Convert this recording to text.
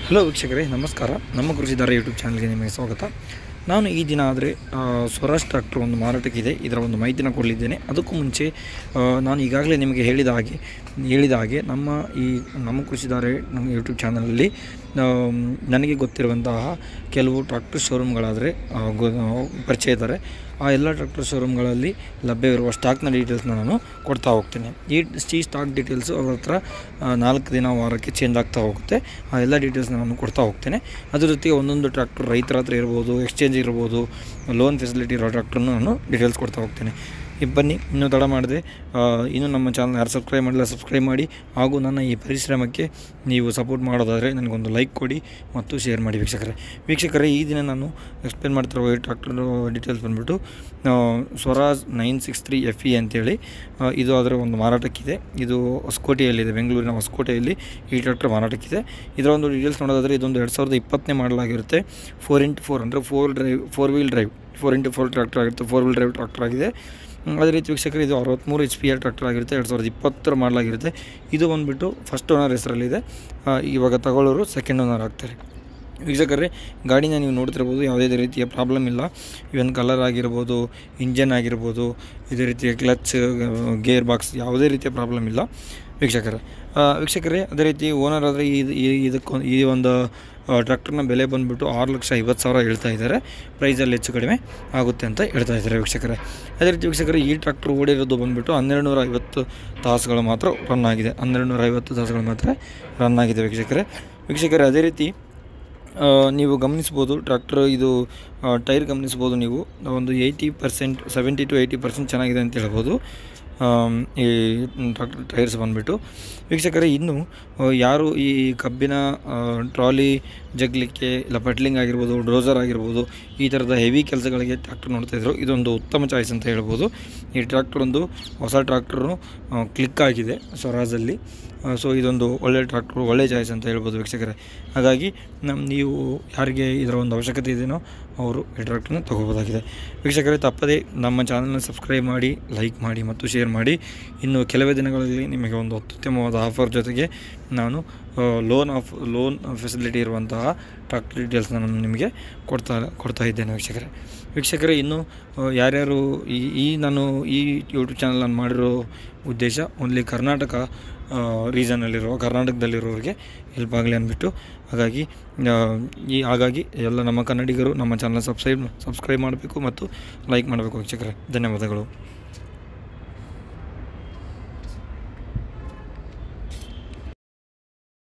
hello ವೀಕ್ಷಕರೇ ನಮಸ್ಕಾರ ನಮ್ಮ ಕೃಷಿದಾರ ಯೂಟ್ಯೂಬ್ ಚಾನಲ್ಗೆ ನಿಮಗೆ ಸ್ವಾಗತ ನಾನು ಈ ದಿನ ಆದರೆ ಸ್ವರಾಜ್ ಟ್ರ್ಯಾಕ್ಟರ್ ಒಂದು ಮಾರಾಟಕ್ಕಿದೆ ಇದರ ಒಂದು ಮಾಹಿತಿನ ಕೊಡಲಿದ್ದೇನೆ ಅದಕ್ಕೂ ಮುಂಚೆ ಆ, ನಾನು ಈಗಾಗಲೇ ನಿಮಗೆ ಹೇಳಿದ ಹಾಗೆ ಹೇಳಿದ ಹಾಗೆ ನಮ್ಮ ಈ ನಮ್ಮ ಕೃಷಿದಾರೆ ನಮ್ಮ ಯೂಟ್ಯೂಬ್ ಚಾನಲಲ್ಲಿ ಆ, ನನಗೆ ಗೊತ್ತಿರುವಂತಹ ಕೆಲವು ಟ್ರ್ಯಾಕ್ಟರ್ ಶೋರೂಮ್ಗಳಾದರೆ ಆ, ಗೊ- ಆ, ಪರಿಚಯ ಇದ್ದಾರೆ ಆ ಎಲ್ಲ ಟ್ರ್ಯಾಕ್ಟರ್ ಶೋರೂಮ್ಗಳಲ್ಲಿ ಲಭ್ಯವಿರುವ ಸ್ಟಾಕ್ನ ಡೀಟೇಲ್ಸ್ನ ನಾನು ಕೊಡ್ತಾ ಹೋಗ್ತೇನೆ ಈ ಈ ಸ್ಟಾಕ್ ಡೀಟೇಲ್ಸು ಅವ್ರ ಹತ್ರ ಆ, ನಾಲ್ಕು ದಿನ ವಾರಕ್ಕೆ ಚೇಂಜ್ ಆಗ್ತಾ ಹೋಗುತ್ತೆ ಆ ಎಲ್ಲ ಡೀಟೇಲ್ಸ್ನ ನಾನು ಕೊಡ್ತಾ ಹೋಗ್ತೇನೆ ಅದ್ರ ಜೊತೆಗೆ ಒಂದೊಂದು ಟ್ರ್ಯಾಕ್ಟರ್ ರೈತರ ಹತ್ರ ಇರ್ಬೋದು ಎಕ್ಸ್ಚೇಂಜ್ ಇರ್ಬೋದು ಲೋನ್ ಫೆಸಿಲಿಟಿ ಇರೋ ಟ್ರ್ಯಾಕ್ಟ್ರನ್ನು ನಾನು ಡೀಟೇಲ್ಸ್ ಕೊಡ್ತಾ ಹೋಗ್ತೇನೆ ಈ ಬನ್ನಿ ಇನ್ನೂ ತಡ ಮಾಡದೆ ಇನ್ನೂ ನಮ್ಮ ಚಾನಲ್ ಯಾರು ಸಬ್ಸ್ಕ್ರೈಬ್ ಮಾಡಿಲ್ಲ ಸಬ್ಸ್ಕ್ರೈಬ್ ಮಾಡಿ ಹಾಗೂ ನನ್ನ ಈ ಪರಿಶ್ರಮಕ್ಕೆ ನೀವು ಸಪೋರ್ಟ್ ಮಾಡೋದಾದರೆ ನನಗೊಂದು ಲೈಕ್ ಕೊಡಿ ಮತ್ತು ಶೇರ್ ಮಾಡಿ ವೀಕ್ಷಕರೇ ವೀಕ್ಷಕರೇ ಈ ದಿನ ನಾನು ಎಕ್ಸ್ಪ್ಲೇನ್ ಮಾಡ್ತಿರುವ ಈ ಟ್ರ್ಯಾಕ್ಟರ್ ಡೀಟೇಲ್ಸ್ ಬಂದುಬಿಟ್ಟು Swaraj nine six three F E ಅಂತೇಳಿ ಆ, ಇದು ಅದರ ಒಂದು ಮಾರಾಟಕ್ಕಿದೆ ಇದು ಹೊಸಕೋಟೆಯಲ್ಲಿದೆ ಬೆಂಗಳೂರಿನ ಹೊಸಕೋಟೆಯಲ್ಲಿ ಈ ಟ್ರ್ಯಾಕ್ಟರ್ ಮಾರಾಟಕ್ಕಿದೆ ಇದರ ಒಂದು ಡೀಟೇಲ್ಸ್ ನೋಡೋದಾದರೆ ಇದೊಂದು ಎರಡು ಸಾವಿರದ ಇಪ್ಪತ್ತನೇ ಮಾಡಲಾಗಿರುತ್ತೆ ಫೋರ್ ಇಂಟು ಫೋರ್ ಅಂದರೆ four drive four wheel drive four into four tractor ಆಗಿರುತ್ತೆ ಫೋರ್ ವೀಲ್ ಡ್ರೈವ್ ಟ್ರ್ಯಾಕ್ಟರ್ ಆಗಿದೆ ಹ್ಮ್, ಅದೇ ರೀತಿ ವೀಕ್ಷಕರು ಇದು ಅರವತ್ತ್ಮೂರು ಎಚ್ ಪಿ ಆರ್ ಟ್ರ್ಯಾಕ್ಟರ್ ಆಗಿರುತ್ತೆ ಎರಡು ಸಾವಿರದ ಇಪ್ಪತ್ತರ ಮಾಡಲಾಗಿರುತ್ತೆ ಇದು ಬಂದುಬಿಟ್ಟು ಫಸ್ಟ್ ಓನರ್ ಹೆಸರಲ್ಲಿದೆ ಆ, ಇವಾಗ ತಗೊಳ್ಳೋರು ಸೆಕೆಂಡ್ ಓನರ್ ಆಗ್ತಾರೆ ವೀಕ್ಷಕರೇ ಗಾಡಿನ ನೀವು ನೋಡ್ತಿರ್ಬೋದು ಯಾವುದೇ ರೀತಿಯ ಪ್ರಾಬ್ಲಮ್ ಇಲ್ಲ ಇವನ್ ಕಲರ್ ಆಗಿರ್ಬೋದು ಇಂಜನ್ ಆಗಿರ್ಬೋದು ಇದೇ ರೀತಿಯ ಕ್ಲಚ್ ಗೇರ್ ಬಾಕ್ಸ್ ಯಾವುದೇ ರೀತಿಯ ಪ್ರಾಬ್ಲಮ್ ಇಲ್ಲ ವೀಕ್ಷಕರೇ ಆ, ವೀಕ್ಷಕರೇ ಅದೇ ರೀತಿ ಓನರ್ ಆದರೆ ಈ ಇದಕ್ಕೊಂದು ಈ ಒಂದು ಟ್ರ್ಯಾಕ್ಟರ್ನ ಬೆಲೆ ಬಂದುಬಿಟ್ಟು ಆರು ಲಕ್ಷ ಐವತ್ತು ಸಾವಿರ ಹೇಳ್ತಾ ಇದ್ದಾರೆ ಪ್ರೈಸಲ್ಲಿ ಹೆಚ್ಚು ಕಡಿಮೆ ಆಗುತ್ತೆ ಅಂತ ಹೇಳ್ತಾ ಇದ್ದಾರೆ ವೀಕ್ಷಕರೇ ಅದೇ ರೀತಿ ವೀಕ್ಷಕರೇ ಈ ಟ್ರ್ಯಾಕ್ಟರ್ ಓಡಿರೋದು ಬಂದುಬಿಟ್ಟು ಹನ್ನೆರಡು ನೂರ ಐವತ್ತು ತಾಸುಗಳು ಮಾತ್ರ ರನ್ ಆಗಿದೆ ಹನ್ನೆರಡು ನೂರ ಐವತ್ತು ತಾಸುಗಳು ಮಾತ್ರ ರನ್ ಆಗಿದೆ ವೀಕ್ಷಕರೇ ವೀಕ್ಷಕರೇ ಅದೇ ರೀತಿ ಆ, ನೀವು ಗಮನಿಸ್ಬೋದು ಟ್ರ್ಯಾಕ್ಟರ್ ಇದು ಆ, ಟೈರ್ ಗಮನಿಸ್ಬೋದು ನೀವು ಒಂದು eighty percent seventy to eighty percent ಚೆನ್ನಾಗಿದೆ ಅಂತ ಹೇಳ್ಬೋದು ಆಮ್, ಈ ಟ್ರ್ಯಾಕ್ಟರ್ ಟೈರ್ಸ್ ಬಂದುಬಿಟ್ಟು ವೀಕ್ಷಕರೇ ಇನ್ನು ಆ, ಯಾರು ಈ ಕಬ್ಬಿನ ಆ, ಟ್ರಾಲಿ ಜಗ್ಲಿಕ್ಕೆ ಇಲ್ಲ ಪಟ್ಲಿಂಗ್ ಆಗಿರ್ಬೋದು ಡ್ರೋಸರ್ ಆಗಿರ್ಬೋದು ಈ ಥರದ ಹೆವಿ ಕೆಲಸಗಳಿಗೆ ಟ್ರ್ಯಾಕ್ಟರ್ ನೋಡ್ತಾಯಿದ್ರು ಇದೊಂದು ಉತ್ತಮ ಚಾಯ್ಸ್ ಅಂತ ಹೇಳ್ಬೋದು ಈ ಟ್ರ್ಯಾಕ್ಟರ್ ಒಂದು ಹೊಸ ಟ್ರ್ಯಾಕ್ಟರು ಕ್ಲಿಕ್ ಆಗಿದೆ ಸ್ವರಾಜಲ್ಲಿ ಸೊ ಇದೊಂದು ಒಳ್ಳೆ ಟ್ರ್ಯಾಕ್ಟ್ರು ಒಳ್ಳೆ ಚಾಯ್ಸ್ ಅಂತ ಹೇಳ್ಬೋದು ವೀಕ್ಷಕರೇ ಹಾಗಾಗಿ ನಮ್ಮ ನೀವು ಯಾರಿಗೆ ಇದರ ಒಂದು ಅವಶ್ಯಕತೆ ಇದೆಯೋ ಅವರು ಈ ಟ್ರ್ಯಾಕ್ಟ್ರನ್ನ ತೊಗೋಬೋದಾಗಿದೆ ವೀಕ್ಷಕರೇ ತಪ್ಪದೇ ನಮ್ಮ ಚಾನಲ್ನ ಸಬ್ಸ್ಕ್ರೈಬ್ ಮಾಡಿ ಲೈಕ್ ಮಾಡಿ ಮತ್ತು ಶೇರ್ ಮಾಡಿ ಇನ್ನು ಕೆಲವೇ ದಿನಗಳಲ್ಲಿ ನಿಮಗೆ ಒಂದು ಅತ್ಯುತ್ತಮವಾದ ಆಫರ್ ಜೊತೆಗೆ ನಾನು ಲೋನ್ ಆಫ್ ಲೋನ್ ಫೆಸಿಲಿಟಿ ಇರುವಂತಹ ಟ್ರಾಕ್ಟರ್ ಡೀಟೇಲ್ಸ್ನ ನಾನು ನಿಮಗೆ ಕೊಡ್ತಾ ಕೊಡ್ತಾ ಇದ್ದೇನೆ ವೀಕ್ಷಕರೇ ವೀಕ್ಷಕರೇ ಇನ್ನು ಆ, ಯಾರ್ಯಾರು ಈ ಈ ನಾನು ಈ ಯೂಟ್ಯೂಬ್ ಚಾನಲ್ ನಾನು ಮಾಡಿರೋ ಉದ್ದೇಶ ಓನ್ಲಿ ಕರ್ನಾಟಕ ರೀಸನಲ್ಲಿರುವ ಕರ್ನಾಟಕದಲ್ಲಿರೋರಿಗೆ ಹೆಲ್ಪ್ ಆಗಲಿ ಅಂದ್ಬಿಟ್ಟು ಹಾಗಾಗಿ ಆ, ಈ ಹಾಗಾಗಿ ಎಲ್ಲ ನಮ್ಮ ಕನ್ನಡಿಗರು ನಮ್ಮ ಚಾನಲ್ ಸಬ್ಸ್ಕ್ರೈಬ್ ಸಬ್ಸ್ಕ್ರೈಬ್ ಮಾಡಬೇಕು ಮತ್ತು ಲೈಕ್ ಮಾಡಬೇಕು ವೀಕ್ಷಕರೇ ಧನ್ಯವಾದಗಳು